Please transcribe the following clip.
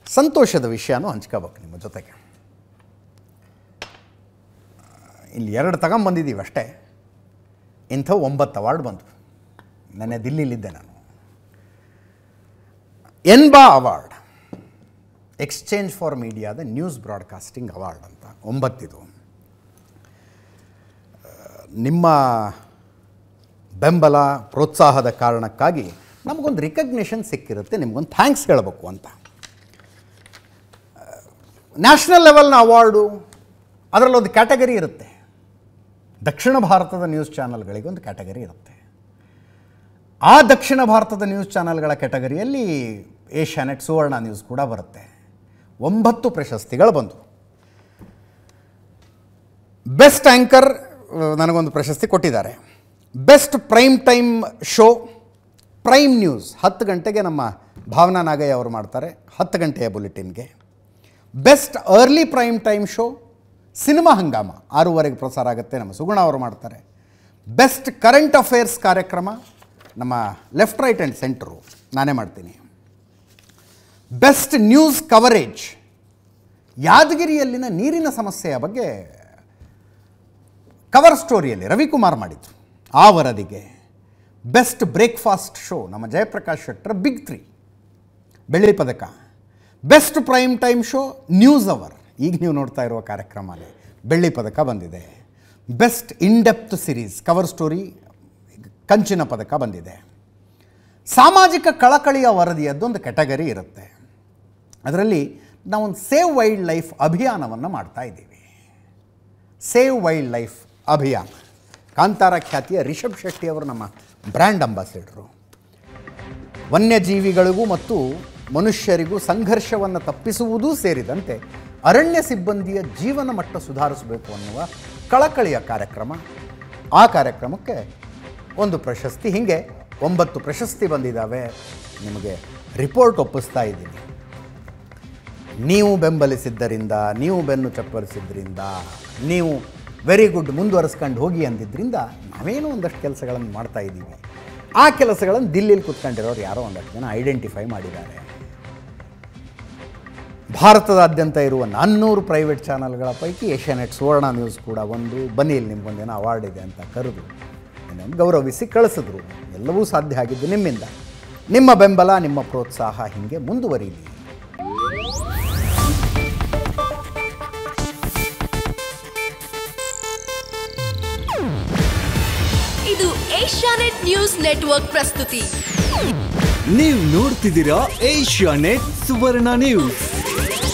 ಸಂತೋಷದ ವಿಷಯನೂ ಹಂಚ್ಕೋಬೇಕು ನಿಮ್ಮ ಜೊತೆಗೆ ಇಲ್ಲಿ ಎರಡು ತಗೊಂಬಂದಿದ್ದೀವಿ ಅಷ್ಟೇ ಇಂಥ ಒಂಬತ್ತು ಅವಾರ್ಡ್ ಬಂತು ನೆನ್ನೆ ದಿಲ್ಲಿಲಿದ್ದೆ ನಾನು ಎನ್ಬಾ ಅವಾರ್ಡ್ ಎಕ್ಸ್ಚೇಂಜ್ ಫಾರ್ ಮೀಡಿಯಾದ ನ್ಯೂಸ್ ಬ್ರಾಡ್ಕಾಸ್ಟಿಂಗ್ ಅವಾರ್ಡ್ ಅಂತ ಒಂಬತ್ತಿದು ಆ, ನಿಮ್ಮ ಬೆಂಬಲ ಪ್ರೋತ್ಸಾಹದ ಕಾರಣಕ್ಕಾಗಿ ನಮಗೊಂದು ರಿಕಗ್ನಿಷನ್ ಸಿಕ್ಕಿರುತ್ತೆ ನಿಮಗೊಂದು ಥ್ಯಾಂಕ್ಸ್ ಹೇಳಬೇಕು ಅಂತ ನ್ಯಾಷನಲ್ ಲೆವೆಲ್ನ ಅವಾರ್ಡು ಅದರಲ್ಲೊಂದು ಕ್ಯಾಟಗರಿ ಇರುತ್ತೆ ದಕ್ಷಿಣ ಭಾರತದ ನ್ಯೂಸ್ ಚಾನಲ್ಗಳಿಗೆ ಒಂದು ಕ್ಯಾಟಗರಿ ಇರುತ್ತೆ ಆ ದಕ್ಷಿಣ ಭಾರತದ ನ್ಯೂಸ್ ಚಾನಲ್ಗಳ ಕ್ಯಾಟಗರಿಯಲ್ಲಿ ಏಷ್ಯಾನೆಟ್ ಸುವರ್ಣ ನ್ಯೂಸ್ ಕೂಡ ಬರುತ್ತೆ ಒಂಬತ್ತು ಪ್ರಶಸ್ತಿಗಳು ಬಂದು ಬೆಸ್ಟ್ ಆ್ಯಂಕರ್ ನನಗೊಂದು ಪ್ರಶಸ್ತಿ ಕೊಟ್ಟಿದ್ದಾರೆ best prime time show prime news ಹತ್ತು ಗಂಟೆಗೆ ನಮ್ಮ ಭಾವನಾ ನಾಗಯ್ಯ ಅವರು ಮಾಡ್ತಾರೆ ಹತ್ತು ಗಂಟೆಯ ಬುಲೆಟಿನ್ಗೆ best early prime time show cinema Hungama ಆರೂವರೆಗೆ ಪ್ರಸಾರ ಆಗುತ್ತೆ ನಮ್ಮ ಸುಗುಣ ಅವರು ಮಾಡ್ತಾರೆ ಬೆಸ್ಟ್ ಕರೆಂಟ್ ಅಫೇರ್ಸ್ ಕಾರ್ಯಕ್ರಮ ನಮ್ಮ ಲೆಫ್ಟ್ ರೈಟ್ ಆ್ಯಂಡ್ ಸೆಂಟ್ರು ನಾನೇ ಮಾಡ್ತೀನಿ ಬೆಸ್ಟ್ ನ್ಯೂಸ್ ಕವರೇಜ್ ಯಾದಗಿರಿಯಲ್ಲಿನ ನೀರಿನ ಸಮಸ್ಯೆಯ ಬಗ್ಗೆ ಕವರ್ ಸ್ಟೋರಿಯಲ್ಲಿ ರವಿಕುಮಾರ್ ಮಾಡಿದ್ರು ಆ ವರದಿಗೆ ಬೆಸ್ಟ್ ಬ್ರೇಕ್ಫಾಸ್ಟ್ ಶೋ ನಮ್ಮ ಜಯಪ್ರಕಾಶ್ ಶೆಟ್ಟರ್ ಬಿಗ್ ತ್ರೀ ಬೆಳ್ಳಿ ಪದಕ best prime time show news hour ಈಗ ನೀವು ನೋಡ್ತಾ ಇರುವ ಕಾರ್ಯಕ್ರಮನೇ ಬೆಳ್ಳಿ ಪದಕ ಬಂದಿದೆ best in depth series cover story ಕಂಚಿನ ಪದಕ ಬಂದಿದೆ ಸಾಮಾಜಿಕ ಕಳಕಳಿಯ ವರದಿಯದ್ದೊಂದು ಕೆಟಗರಿ ಇರುತ್ತೆ ಅದರಲ್ಲಿ ನಾವೊಂದು ಸೇವ್ ವೈಲ್ಡ್ ಲೈಫ್ ಅಭಿಯಾನವನ್ನು ಮಾಡ್ತಾ ಇದ್ದೀವಿ ಸೇವ್ ವೈಲ್ಡ್ ಲೈಫ್ ಅಭಿಯಾನ ಕಾಂತಾರ ಖ್ಯಾತಿಯ ರಿಷಬ್ ಶೆಟ್ಟಿ ಅವರು ನಮ್ಮ ಬ್ರ್ಯಾಂಡ್ ಅಂಬಾಸಿಡರು ವನ್ಯಜೀವಿಗಳಿಗೂ ಮತ್ತು ಮನುಷ್ಯರಿಗೂ ಸಂಘರ್ಷವನ್ನು ತಪ್ಪಿಸುವುದೂ ಸೇರಿದಂತೆ ಅರಣ್ಯ ಸಿಬ್ಬಂದಿಯ ಜೀವನ ಮಟ್ಟ ಸುಧಾರಿಸಬೇಕು ಅನ್ನುವ ಕಳಕಳಿಯ ಕಾರ್ಯಕ್ರಮ ಆ ಕಾರ್ಯಕ್ರಮಕ್ಕೆ ಒಂದು ಪ್ರಶಸ್ತಿ ಹೀಗೆ ಒಂಬತ್ತು ಪ್ರಶಸ್ತಿ ಬಂದಿದ್ದಾವೆ ನಿಮಗೆ ರಿಪೋರ್ಟ್ ಒಪ್ಪಿಸ್ತಾ ಇದ್ದೀನಿ ನೀವು ಬೆಂಬಲಿಸಿದ್ದರಿಂದ ನೀವು ಬೆನ್ನು ಚಪ್ಪರಿಸಿದ್ರಿಂದ ನೀವು ವೆರಿ ಗುಡ್ ಮುಂದುವರಿಸ್ಕೊಂಡು ಹೋಗಿ ಅಂದಿದ್ದರಿಂದ ನಾವೇನೋ ಒಂದಷ್ಟು ಕೆಲಸಗಳನ್ನು ಮಾಡ್ತಾ ಇದ್ದೀವಿ ಆ ಕೆಲಸಗಳನ್ನು ದಿಲ್ಲಿಲಿ ಕೂತ್ಕೊಂಡಿರೋರು ಯಾರೋ ಒಂದಷ್ಟು ಜನ ಐಡೆಂಟಿಫೈ ಮಾಡಿದ್ದಾರೆ ಭಾರತದಾದ್ಯಂತ ಇರುವ ನಾನ್ನೂರು ಪ್ರೈವೇಟ್ ಚಾನಲ್ಗಳ ಪೈಕಿ ಏಷ್ಯಾನೆಟ್ ಸುವರ್ಣ ನ್ಯೂಸ್ ಕೂಡ ಒಂದು ಬನ್ನಿ ಇಲ್ಲಿ ನಿಮ್ಗೊಂದೇನೋ ಅವಾರ್ಡ್ ಇದೆ ಅಂತ ಕರೆದು ಇನ್ನೊಂದು ಗೌರವಿಸಿ ಕಳಿಸಿದ್ರು ಎಲ್ಲವೂ ಸಾಧ್ಯ ಆಗಿದ್ದು ನಿಮ್ಮಿಂದ ನಿಮ್ಮ ಬೆಂಬಲ ನಿಮ್ಮ ಪ್ರೋತ್ಸಾಹ ಹೀಗೆ ಮುಂದುವರಿಯಲಿ ಇದು ಏಷ್ಯಾನೆಟ್ ನ್ಯೂಸ್ ನೆಟ್ವರ್ಕ್ ಪ್ರಸ್ತುತಿ ನೀವು ನೋಡ್ತಿದ್ದೀರಾ ಏಷ್ಯಾ ನೆಟ್ ಸುವರ್ಣ ನ್ಯೂಸ್